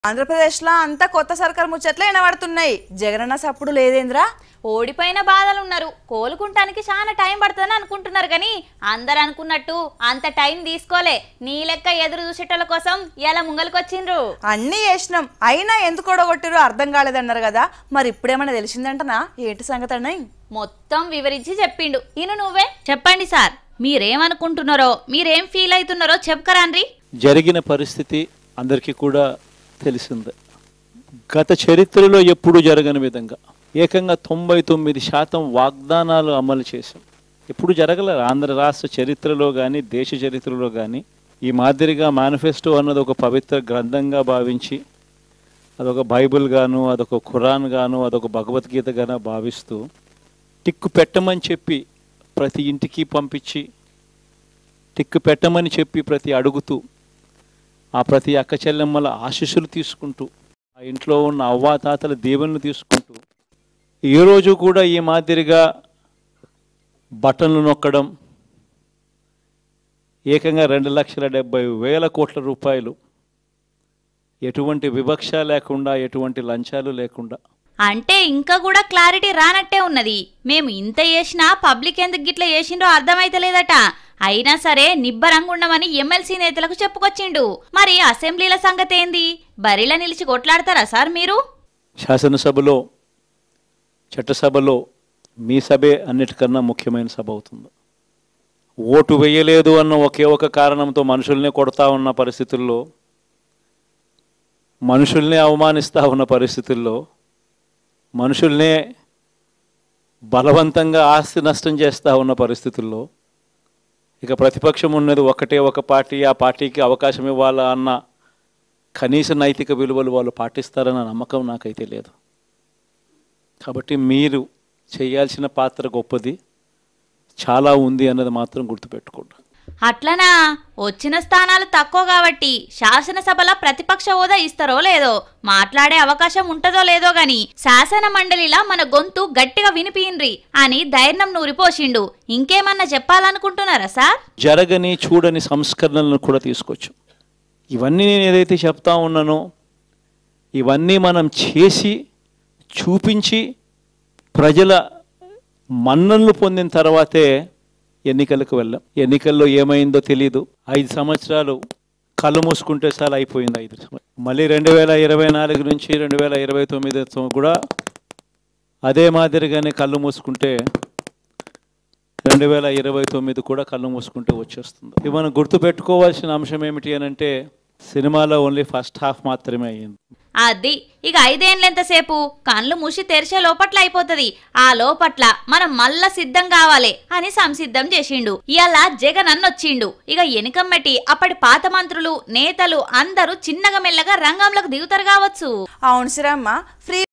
ఆంధ్రప్రదేశ్లో అంతా కొత్త సర్కార్ ముచ్చట్లే వినబడుతున్నాయి జగనన్న సప్పుడు లేదేంద్రా ఓడిపోయిన బాధలు ఉన్నారు కోలుకుంటానికి చాలా టైం పడుతుందని అనుకుంటున్నారు కానీ అందరు అనుకున్నట్టు అంత టైం తీసుకోలే నీ లెక్క ఎదురు చూసేటోళ్ళ కోసం ఎలా ముంగలికొచ్చిండ్రు అన్నీ చేసినాం అయినా ఎందుకు ఓడగొట్టిరో అర్థం కాలేదన్నారు కదా మరి ఇప్పుడేమైనా తెలిసిందంటనా ఏంటి సంగతి అన్నాయి మొత్తం వివరించి చెప్పిండు ఇను నువ్వే చెప్పండి సార్ మీరేమనుకుంటున్నారో మీరేం ఫీల్ అవుతున్నారో చెప్పుకరాన్రి జరిగిన పరిస్థితి అందరికీ కూడా తెలిసిందే గత చరిత్రలో ఎప్పుడూ జరగని విధంగా ఏకంగా తొంభై తొమ్మిది శాతం వాగ్దానాలు అమలు చేశాం ఎప్పుడు జరగలేదు ఆంధ్ర రాష్ట్ర చరిత్రలో కానీ దేశ చరిత్రలో కానీ ఈ మాదిరిగా మేనిఫెస్టో అన్నది ఒక పవిత్ర గ్రంథంగా భావించి అదొక బైబిల్ గాను అదొక ఖురాన్ గాను అదొక భగవద్గీత గాను భావిస్తూ టిక్కు పెట్టమని చెప్పి ప్రతి ఇంటికి పంపించి టిక్కు పెట్టమని చెప్పి ప్రతి అడుగుతూ ఆ ప్రతి అక్క చెల్లెమ్మల ఆశీస్సులు తీసుకుంటూ ఆ ఇంట్లో ఉన్న అవ్వాతాతల దీవెనలు తీసుకుంటూ ఏ రోజు కూడా ఈ మాదిరిగా బటన్లు నొక్కడం ఏకంగా రెండు లక్షల డెబ్బై వేల కోట్ల రూపాయలు ఎటువంటి వివక్ష లేకుండా ఎటువంటి లంచాలు లేకుండా అంటే ఇంకా కూడా క్లారిటీ రానట్టే ఉన్నది మేము ఇంత చేసినా పబ్లిక్ ఎందుకు గిట్ల చేసిండ్రో అర్థమైతలేదట అయినా సరే నిబ్బరంగా ఉండమని ఎమ్మెల్సీ నేతలకు చెప్పుకొచ్చిండు మరి అసెంబ్లీల సంగతి ఏంది బరిలా నిలిచి కొట్లాడతారా సార్ మీరు శాసనసభలో చట్టసభలో మీ సభే అన్నిటికన్నా ముఖ్యమైన సభ అవుతుంది ఓటు వేయలేదు అన్న ఒకే ఒక కారణంతో మనుషుల్నే కొడతా ఉన్న పరిస్థితుల్లో మనుషుల్నే అవమానిస్తూ ఉన్న పరిస్థితుల్లో మనుషుల్నే బలవంతంగా ఆస్తి నష్టం చేస్తూ ఉన్న పరిస్థితుల్లో ఇక ప్రతిపక్షం ఉన్నది ఒకటే ఒక పార్టీ ఆ పార్టీకి అవకాశం ఇవ్వాలా అన్న కనీస నైతిక విలువలు వాళ్ళు పాటిస్తారన్న నమ్మకం నాకైతే లేదు కాబట్టి మీరు చేయాల్సిన పాత్ర గొప్పది చాలా ఉంది అన్నది మాత్రం గుర్తుపెట్టుకోండి అట్లనా వచ్చిన స్థానాలు తక్కువ కాబట్టి శాసనసభలో ప్రతిపక్ష హోదా ఇస్తారో లేదో మాట్లాడే అవకాశం ఉంటదో లేదో గాని శాసన మండలిలా మన గొంతు గట్టిగా వినిపియండ్రి అని ధైర్యం నూరిపోసిండు ఇంకేమన్నా చెప్పాలనుకుంటున్నారా సార్ జరగని చూడని సంస్కరణలను కూడా తీసుకొచ్చు ఇవన్నీ నేను ఏదైతే చెప్తా ఉన్నానో ఇవన్నీ మనం చేసి చూపించి ప్రజల మన్ననలు పొందిన తర్వాతే ఎన్నికలకు వెళ్ళాం ఎన్నికల్లో ఏమైందో తెలియదు ఐదు సంవత్సరాలు కళ్ళు మూసుకుంటే చాలా అయిపోయింది ఐదు సంవత్సరాలు మళ్ళీ రెండు వేల ఇరవై నాలుగు నుంచి రెండు వేల ఇరవై తొమ్మిది కూడా అదే మాదిరిగానే కళ్ళు మూసుకుంటే రెండు వేల ఇరవై తొమ్మిది కూడా కళ్ళు మూసుకుంటే వచ్చేస్తుంది ఇది మనం గుర్తుపెట్టుకోవాల్సిన అంశం ఏమిటి అని అంటే సినిమాలో ఓన్లీ ఫస్ట్ హాఫ్ మాత్రమే అయ్యింది అది ఇక ఐదేండ్లెంతసేపు కళ్ళు మూసి తెరిచే లోపట్ల అయిపోతది ఆ లోపట్ల మనం మళ్ళా సిద్ధం కావాలి అని సంసిద్ధం చేసిండు ఇలా జగన్ అన్నొచ్చిండు ఇక ఎనుకమ్మటి అప్పటి పాత మంత్రులు నేతలు అందరూ చిన్నగా మెల్లగా రంగంలోకి దిగుతారు కావచ్చు అవును సిరమ్మ ఫ్రీ